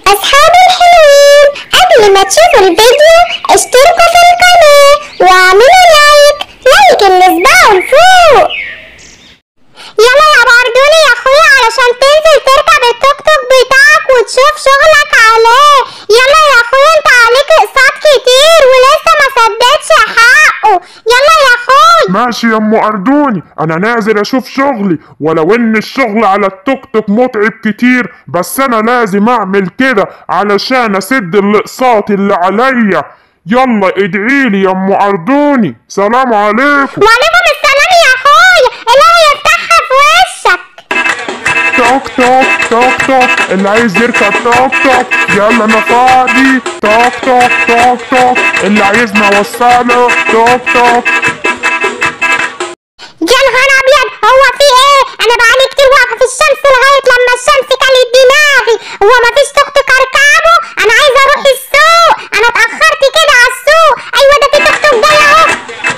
أصحابي الحلوين قبل ما تشوفوا الفيديو اشتركوا في القناة واعملوا لايك لايك الإصبع لفوق يلا يا باردوني يا اخويا علشان تنزل تركب التوك توك بتاعك وتشوف شغلك عليه يلا يا اخويا انت عليك اقساط كتير ولسه ما سددتش حقه يلا يا اخويا ماشي يا ام اردوني انا نازل اشوف شغلي ولو ان الشغل على التوك توك متعب كتير بس انا لازم اعمل كده علشان اسد الاقساط اللي عليا يلا ادعيلي يا ام اردوني سلام عليكم وعليكم السلام يا اخويا الله يفتحها في وشك توك توك توك توك اللي عايز يركب توك توك يلا انا فاضي توك توك توك توك اللي عايزني اوصله توك توك يا نهار ابيض هو في ايه انا بقالي كتير واقفه في الشمس لغايه لما الشمس كلت دماغي هو مفيش توك توك اركبه انا عايزه اروح السوق انا اتاخرت كده على السوق ايوه ده في توك توك جاي اهو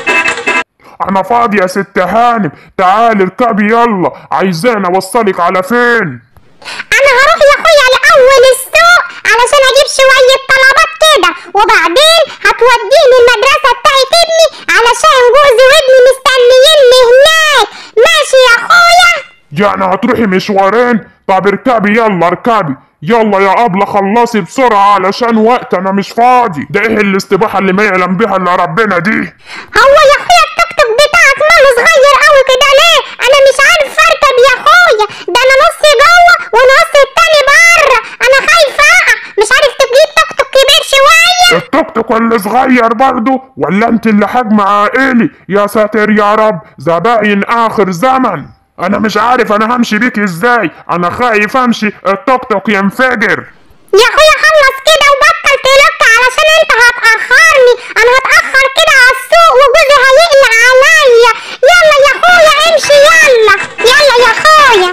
انا فاضي يا ست هانم تعالي اركبي يلا عايزاني اوصلك على فين انا هروح يا اخويا لاول السوق علشان اجيب شويه طلبات كده وبعدين هتوديني المدرسه بتاعت ابني علشان جوزي وابني مستنييني هناك ماشي يا اخويا يعني هتروحي مشوارين طب اركبي يلا اركبي يلا يا ابله خلصي بسرعه علشان وقت انا مش فاضي ده ايه الاستباحه اللي ما يعلم بيها الا ربنا دي هو يا اخويا التوك توك بتاعك ماله صغير قوي كده ليه انا مش عارف اركب يا اخويا ده انا نصي جوه ونص التاني بره انا خايفه اقع مش عارف تجيب توك توك كبير شويه التوك توك اللي صغير برضه ولا انت اللي حجم عائلي يا ساتر يا رب زباين اخر زمن انا مش عارف انا همشي بيك ازاي انا خايف امشي التوك توك ينفجر يا اخويا خلص كده وبطل تلك علشان انت هتاخرني انا هتاخر كده على السوق وجوزي هيقلق عليا يلا يا اخويا امشي يلا يلا يا اخويا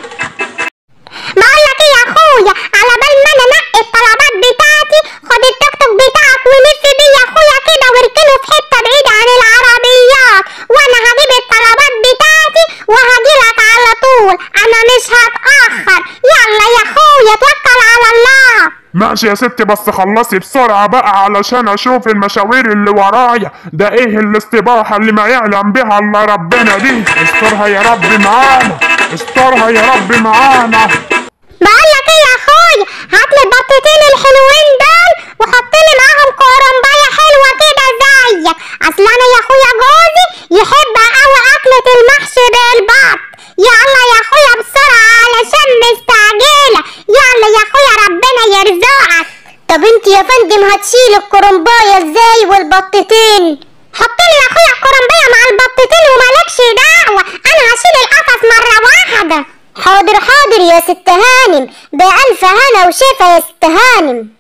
بقول لك ايه يا اخويا على بال ما انا انقي الطلبات بتاعتي خد التوك توك بتاعك ولف بيه يا اخويا كده واركنه في حته بعيده عن العربيات وانا هجيب الطلبات بتاعتي وهجيلك على طول انا مش هتاخر يلا يا اخويا توكل على الله ماشي يا ستي بس خلصي بسرعة بقى علشان اشوف المشاوير اللي ورايا ده ايه الاستباحة اللي ما يعلم بها الا ربنا دي استرها يا رب معانا استرها يا رب معانا بقول لك ايه يا اخويا هات لي البطتين الحلوين دول وحط لي معاهم كورمبايه حلوه كده زيك اصل انا يا اخويا جوزي يحب قوي اكله المحشي بالبط يلا يا اخويا بسرعه علشان مستعجله يلا يا اخويا ربنا يرزقك طب انت يا فندم هتشيل الكرنبايه ازاي والبطتين حط لي يا اخويا الكرنبايه مع البطتين ومالكش دعوه انا هشيل القفص مره واحده حاضر حاضر يا ست هانم بألف هنا وشفا يا ست هانم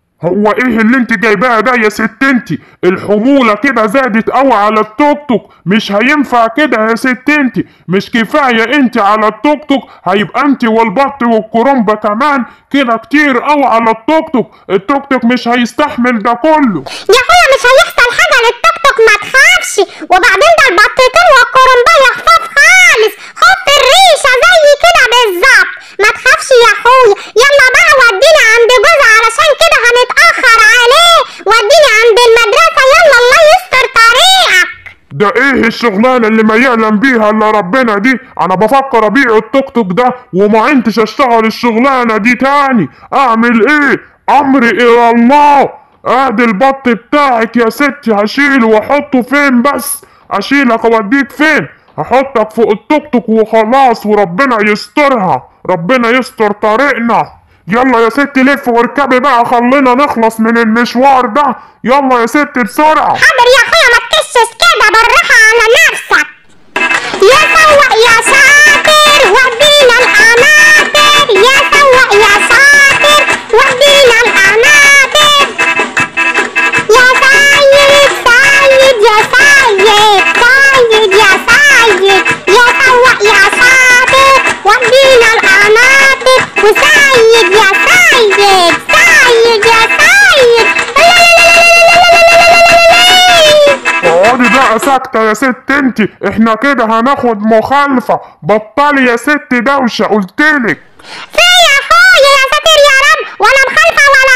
هو ايه اللي انت جايباها ده يا ست انتي الحمولة كده زادت قوي على التوك توك مش هينفع كده يا ست انتي مش كفاية انتي على التوك توك هيبقى انتي والبط والكرنبة كمان كده كتير قوي على التوك توك التوك توك مش هيستحمل ده كله يا اخويا مش هيحصل حاجه للتوك توك ما تخافش وبعدين ده البطتين والكرنبايه خفاف خالص خف الريشه زي كده بالظبط ما تخافش يا اخويا يلا بقى وديني عند جوز علشان كده هنتاخر عليه وديني عند المدرسه يلا الله يستر طريقك ده ايه الشغلانة اللي ما يعلم بيها الا ربنا دي انا بفكر ابيع التوك توك ده وما عندش اشتغل الشغلانة دي تاني اعمل ايه امري الى الله ادي البط بتاعك يا ستي هشيله واحطه فين بس اشيلك اوديك فين هحطك فوق التوك توك وخلاص وربنا يسترها ربنا يستر طريقنا يلا يا ستي لف واركبي بقى خلينا نخلص من المشوار ده يلا يا ستي بسرعة حاضر يا اخويا ما تكشش كده بالراحه على نفسك يا سوق يا شاطر ودينا القناطر يا سوق يا شاطر ودينا القناطر يا سيد سيد يا سيد سيد يا سيد يا سوق يا شاطر ودينا القناطر وسيد يا سيد سيد يا سيد اقعدي بقى ساكتة يا ست انتي احنا كده هناخد مخالفة بطلي يا ست دوشة قلتلك في يا اخويا يا ساتر يا رب ولا مخالفه ولا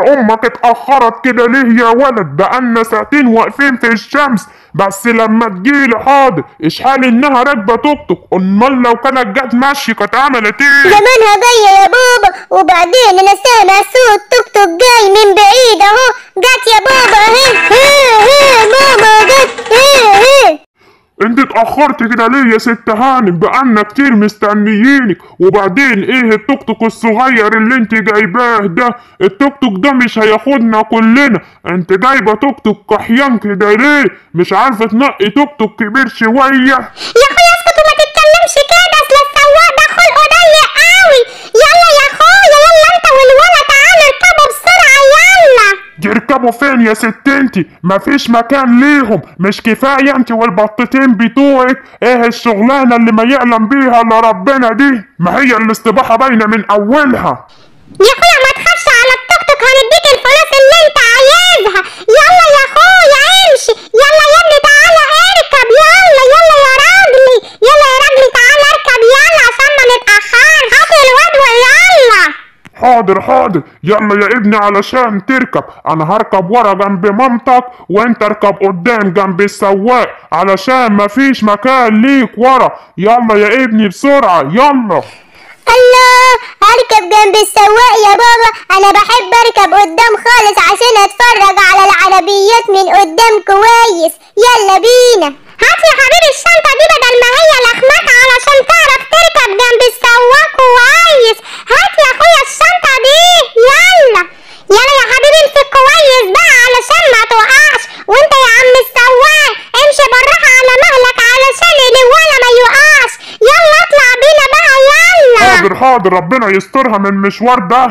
هي امك اتأخرت كده ليه يا ولد بقالنا ساعتين واقفين في الشمس بس لما تجيلي حاضر اشحال انها راكبة توك توك امال لو كانت جت ماشي كانت عملت ايه زمانها جاية يا بابا وبعدين انا سامع صوت توك توك جاي من بعيد اهو جت يا بابا اهي هي هي ماما جت هي هي انت اتأخرت كده ليه يا ست هانم بقالنا كتير مستنيينك وبعدين ايه التوك توك الصغير اللي انت جايباه ده التوك توك ده مش هياخدنا كلنا انت جايبه توك توك كحيان كده ليه مش عارفه تنقي توك توك كبير شويه يا اخويا اسكت وما تتكلمش كده اصل السواق ده خلقه ضيق قوي يلا يا اخويا يلا انت والولد تعالوا اركبوا بسرعة يلا يركبوا فين يا ست انتي مفيش مكان ليهم مش كفايه انت والبطتين بتوعك ايه الشغلانه اللي ما يعلم بيها الا ربنا دي ما هي الاستباحه باينه من اولها يا اخويا ما تخافش على التوك توك هنديك الفلوس اللي انت عايزها يلا يا اخويا امشي يلا يا ابني تعالى اركب يلا يلا يا راجلي يلا يا راجلي تعالى اركب يلا عشان ما نتأخرش هات الواد ويلا حاضر حاضر يلا يا ابني علشان تركب انا هركب ورا جنب مامتك وانت اركب قدام جنب السواق علشان مفيش مكان ليك ورا يلا يا ابني بسرعة يلا الله هركب جنب السواق يا بابا انا بحب اركب قدام خالص عشان اتفرج على العربيات من قدام كويس يلا بينا هات يا حبيبي الشنطة دي بدل ما هي لخمتها علشان تعرف تركب جنب السواق كويس هات يا اخويا الشنطة دي يلا يلا يا حبيبي امسك كويس بقى علشان ما تقعش وانت يا عم السواق امشي بالراحة على مهلك علشان الولا ما يقعش يلا اطلع بينا بقى يلا حاضر حاضر ربنا يسترها من المشوار ده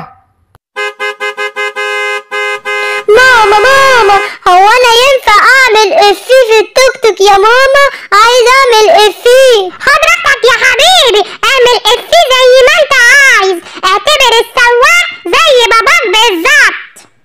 ماما ماما هو انا ينفع اعمل افيه في التوك توك يا ماما عايز اعمل افيه حضرتك يا حبيبي اعمل افيه زي ما انت عايز اعتبر السواق زي باباك بالظبط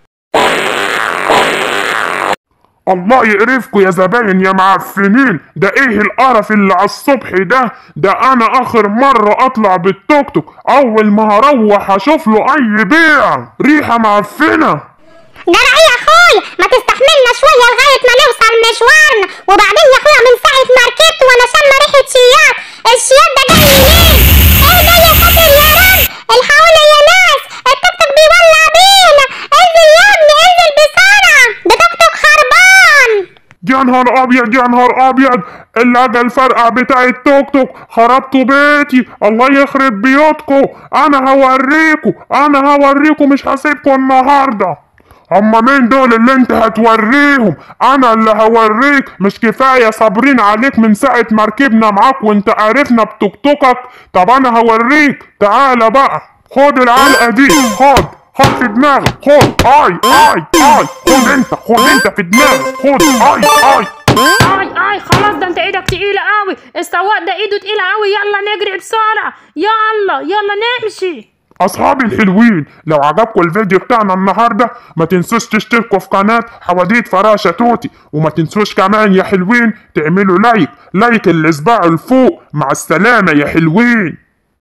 الله يقرفكوا يا زباين يا معفنين ده ايه القرف اللي على الصبح ده ده انا اخر مرة اطلع بالتوك توك اول ما هروح اشوف له اي بيع ريحة معفنة ده ايه يا اخويا ما تستحملنا شويه لغايه ما نوصل مشوارنا وبعدين يا اخويا من ساعه ما ركبت وانا شامه ريحه شياط الشياط ده جاي منين ايه ده يا ساتر يا رب الحقونا يا ناس التوك توك بيولع بينا انزل يا ابني انزل بسرعه ده توك توك خربان يا نهار ابيض يا نهار ابيض اللجة الفرقع بتاع التوك توك خربتوا بيتي الله يخرب بيوتكم انا هوريكم انا هوريكم مش هسيبكم النهارده هما مين دول اللي انت هتوريهم انا اللي هوريك مش كفاية صابرين عليك من ساعة ما ركبنا معاك وانت عارفنا بتوك توكك طب انا هوريك تعالى بقى خد العلقة دي خد خد في دماغك خد اي اي اي خد انت خد انت في دماغك خد اي اي اي اي خلاص ده انت ايدك تقيلة قوي السواق ده ايده تقيلة قوي يلا نجري بسرعة يلا يلا نمشي اصحابي الحلوين لو عجبكم الفيديو بتاعنا النهارده ما تنسوش تشتركوا في قناه حواديت فراشه توتي وما تنسوش كمان يا حلوين تعملوا لايك لايك اللي صباعه لفوق مع السلامه يا حلوين